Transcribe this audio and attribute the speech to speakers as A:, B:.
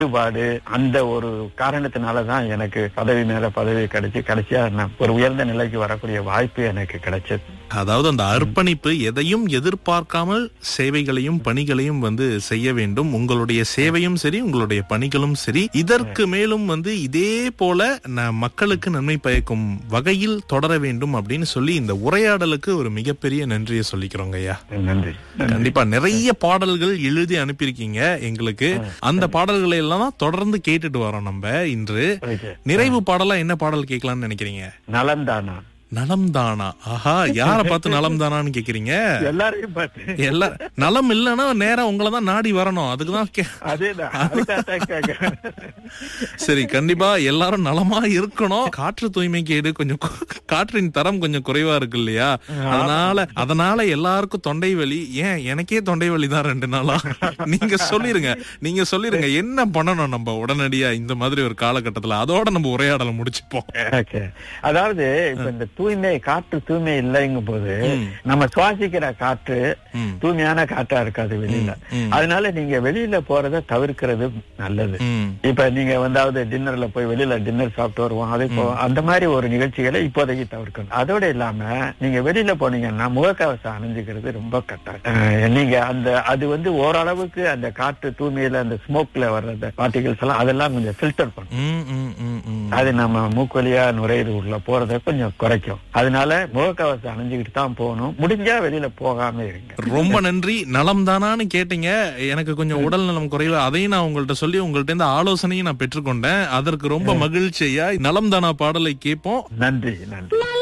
A: ஈடுபாடு அந்த ஒரு காரணத்தினாலதான் எனக்கு பதவி மேல பதவி கிடைச்சு கடைசியா நான் ஒரு உயர்ந்த நிலைக்கு வரக்கூடிய வாய்ப்பு எனக்கு கிடைச்சது
B: அதாவது அந்த அர்ப்பணிப்பு எதையும் எதிர்பார்க்காமல் சேவைகளையும் பணிகளையும் வந்து செய்ய வேண்டும் உங்களுடைய சேவையும் சரி உங்களுடைய பணிகளும் சரி இதற்கு மேலும் வந்து இதே போல ந- மக்களுக்கு நன்மை பயக்கும் வகையில் தொடர வேண்டும் அப்படின்னு சொல்லி இந்த உரையாடலுக்கு ஒரு மிகப்பெரிய நன்றியை சொல்லிக்கிறோங்க ஐயா
A: நன்றி
B: கண்டிப்பா நிறைய பாடல்கள் எழுதி அனுப்பியிருக்கீங்க எங்களுக்கு அந்த பாடல்களை எல்லாம் தான் தொடர்ந்து கேட்டுட்டு வரோம் நம்ம இன்று
A: Okay.
B: நிறைவு பாடலா என்ன பாடல் கேட்கலாம்னு நினைக்கிறீங்க
A: நலம்தானா
B: நலம் தானா ஆஹா யார பார்த்து நலம் தானான்னு கேக்குறீங்க
A: எல்லாரையும் பார்த்து
B: எல்லா நலம் இல்லைன்னா நேரா உங்களை தான் நாடி வரணும் அதுக்குதான் கே-
A: அதேதான் அதுக்காகத்தான் கேட்கிறேன்.
B: சரி கண்டிப்பா எல்லாரும் நலமா இருக்கணும் காற்று தூய்மை கேடு கொஞ்சம் கு- காற்றின் தரம் கொஞ்சம் குறைவா இருக்கு இல்லையா அதனால அதனால எல்லாருக்கும் தொண்டை வலி ஏன் எனக்கே தொண்டை வலி தான் ரெண்டு நாளா நீங்க சொல்லிருங்க நீங்க சொல்லிருங்க என்ன பண்ணணும் நம்ம உடனடியா இந்த மாதிரி ஒரு காலகட்டத்துல அதோட நம்ம உரையாடலை முடிச்சுப்போம்
A: Okay. அதாவது இப்ப இந்த தூய்மை காற்று தூய்மை இல்லைங்கும் போது நம்ம சுவாசிக்கிற காற்று
B: ம்.
A: தூய்மையான காற்றா இருக்காது வெளியில
B: ம்.
A: அதனால நீங்க வெளியில போறத தவிர்க்கிறது நல்லது
B: ம்
A: இப்ப நீங்க வந்தாவது டின்னர்ல போய் வெளியில டின்னர் சாப்பிட்டு வருவோம் அதே போ அந்த மாதிரி ஒரு நிகழ்ச்சிகளை இப்போதைக்கு தவிர்க்கணும் அதோட இல்லாம நீங்க வெளியில போனீங்கன்னா முகக்கவசம் அணிஞ்சுக்கிறது ரொம்ப கட்டாயம் அஹ் நீங்க அந்த அது வந்து ஓரளவுக்கு அந்த காற்று தூய்மையில அந்த ஸ்மோக்ல வர்ற அந்த பார்ட்டிகல்ஸ் எல்லாம் அதெல்லாம் கொஞ்சம் ஃபில்டர் பண்ணும்
B: ம், ம், ம், ம்.
A: அது நம்ம மூக்கொலியா நுரையீரல் உள்ள போறதை கொஞ்சம் குறைக்கும் அதனால முகக்கவசம் அணிஞ்சுக்கிட்டு தான் போகணும் முடிஞ்சா வெளியில போகாம இருங்க
B: ரொம்ப நன்றி நலம் தானான்னு கேட்டீங்க எனக்கு கொஞ்சம் உடல் நலம் குறைவு அதையும் நான் உங்கள்ட்ட சொல்லி உங்கள்ட்ட இருந்து ஆலோசனையும் நான் பெற்றுக்கொண்டேன் அதற்கு ரொம்ப மகிழ்ச்சியா நலம் தானா பாடலை கேட்போம்
A: நன்றி நன்றி